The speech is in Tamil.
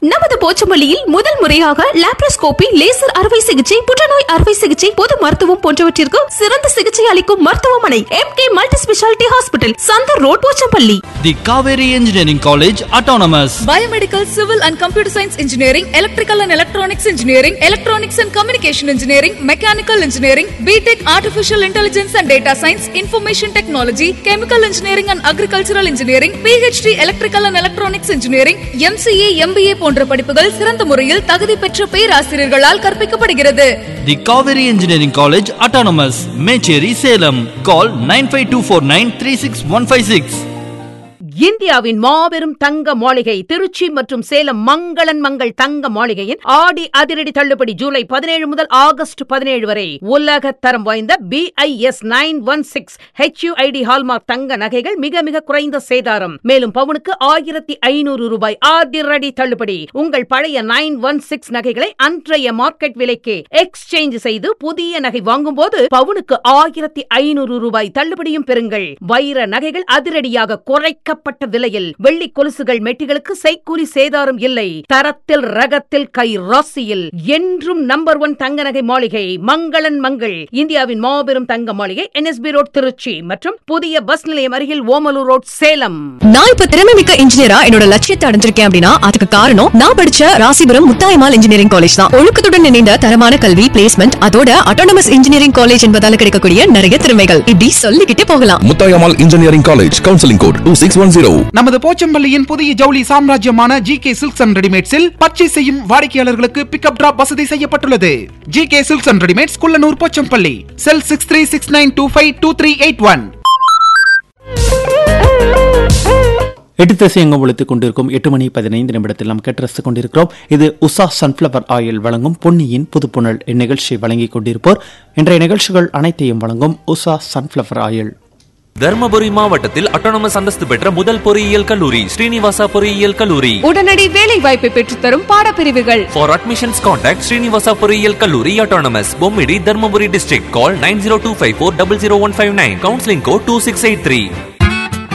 நமது போச்சம்பள்ளியில் முதல் முறையாக லாப்ரோஸ்கோபி லேசர் அறுவை சிகிச்சை புற்றுநோய் அறுவை சிகிச்சை பொது மருத்துவம் போன்றவற்றிற்கு சிறந்த சிகிச்சை அளிக்கும் மருத்துவமனை M K multi speciality hospital Chandar road Pochampalli The Kaveri Engineering College Autonomous. Biomedical, Civil and Computer Science Engineering, Electrical and Electronics Engineering, Electronics and Communication Engineering, Mechanical Engineering, BTech Artificial Intelligence and Data Science, Information Technology, Chemical Engineering and Agricultural Engineering, PhD Electrical and Electronics Engineering, MCA, MBA போன்ற படிப்புகள் சிறந்த முறையில் தகுதி பெற்ற பேராசிரியர்களால் கற்பிக்கப்படுகிறது The Kaveri Engineering College Autonomous. Mecheri Salem. Call 95249 இந்தியாவின் மாபெரும் தங்க மாளிகை திருச்சி மற்றும் சேலம் மங்களன் மங்கள் தங்க மாளிகையின் ஆடி அதிரடி தள்ளுபடி ஜூலை பதினேழு முதல் ஆகஸ்ட் பதினேழு வரை உலக தரம் வாய்ந்த BIS nine one six HUID hallmark தங்க நகைகள் மிக மிக குறைந்த சேதாரம் மேலும் பவுனுக்கு ஆயிரத்தி ஐநூறு ரூபாய் அதிரடி தள்ளுபடி உங்கள் பழைய நைன் ஒன் சிக்ஸ் நகைகளை அன்றைய மார்க்கெட் விலைக்கு எக்ஸ்சேஞ்ச் செய்து புதிய நகை வாங்கும்போது பவுனுக்கு ஆயிரத்தி ஐநூறு ரூபாய் தள்ளுபடியும் பெறுங்கள் வைர நகைகள் அதிரடியாக குறைக்கப்பட்ட விலையில் வெள்ளி கொலுசுகள் மெட்டிகளுக்கு செய்கூலி சேதாரம் இல்லை தரத்தில் ரகத்தில் கை ராசியில் என்றும் நம்பர் ஒன் தங்க நகை மாளிகை மங்களன் மங்கள் இந்தியாவின் மாபெரும் தங்க மாளிகை என்எஸ்பி ரோட் திருச்சி மற்றும் புதிய பஸ் நிலையம் அருகில் ஓமலூர் ரோட் சேலம் நான் இப்ப திறமை மிக்க இன்ஜினியரா என்னோட லட்சியத்தை அடைஞ்சிருக்கேன் அப்படின்னா அதுக்கு காரணம் நான் படிச்ச ராசிபுரம் முத்தாயமால் இன்ஜினியரிங் காலேஜ் தான் ஒழுக்கத்துடன் இணைந்த தரமான கல்வி பிளேஸ்மெண்ட் அதோட அட்டானமஸ் இன்ஜினியரிங் காலேஜ் என்பதால கிடைக்கக்கூடிய நிறைய திறமைகள் இப்படி சொல்லிக்கிட்டே போகலாம் Muthayammal engineering college counselling code two six one zero நமது போச்சம்பள்ளியின் புதிய ஜவுளி சாம்ராஜ்யமான ஜி கே சில்க்ஸ் அண்ட் ரெடிமேட்ஸில் பர்ச்சேஸ் செய்யும் வாடிக்கையாளர்களுக்கு பிக்கப் டிராப் வசதி செய்யப்பட்டுள்ளது G K silks and readymades Kullanur Pochampalli cell six three six nine two five two three eight one எட்டு எங்கும் ஒழித்துக் கொண்டிருக்கும் எட்டு மணி பதினைந்து நிமிடத்தில் நாம் கேட்டு கொண்டிருக்கிறோம் இது உஷா சன்ஃபிளவர் ஆயில் வழங்கும் பொன்னியின் புதுப்புணல் இந்நிகழ்ச்சி வழங்கிக் கொண்டிருப்போர் இன்றைய நிகழ்ச்சிகள் அனைத்தையும் வழங்கும் உஷா சன்ஃபிளவர் ஆயில் தர்மபுரி மாவட்டத்தில் அட்டானமஸ் அந்தஸ்து பெற்ற முதல் பொறியியல் கல்லூரி ஸ்ரீனிவாசா பொறியியல் கல்லூரி உடனடி வேலை வாய்ப்பை பெற்றுத்தரும் பாடப்பிரிவுகள் For admissions contact Srinivasa பொறியியல் கல்லூரி autonomous Bommidi Dharmapuri district call 9025400159 counseling code 2683